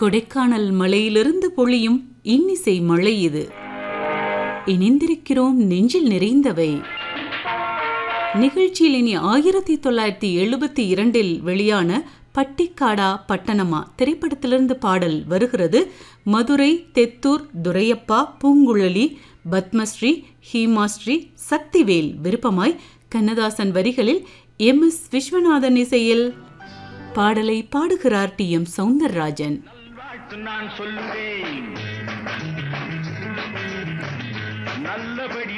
கொடைக்கானல் மலையிலிருந்து பொழியும் இன்னிசை மழை இது இணைந்திருக்கிறோம் நெஞ்சில் நிறைந்தவை நிகழ்ச்சியில் இனி ஆயிரத்தி தொள்ளாயிரத்தி எழுபத்தி இரண்டில் வெளியான பட்டிக்காடா பட்டணமா திரைப்படத்திலிருந்து பாடல் வருகிறது மதுரை தெத்தூர் துரையப்பா பூங்குழலி பத்மஸ்ரீ ஹீமாஸ்ரீ சக்திவேல் விருப்பமாய் கண்ணதாசன் வரிகளில் எம் எஸ் விஸ்வநாதன் இசையில் பாடலை பாடுகிறார் டி எம் சவுந்தரராஜன் வாழ்த்து நான் சொல்லுவேன் நல்லபடி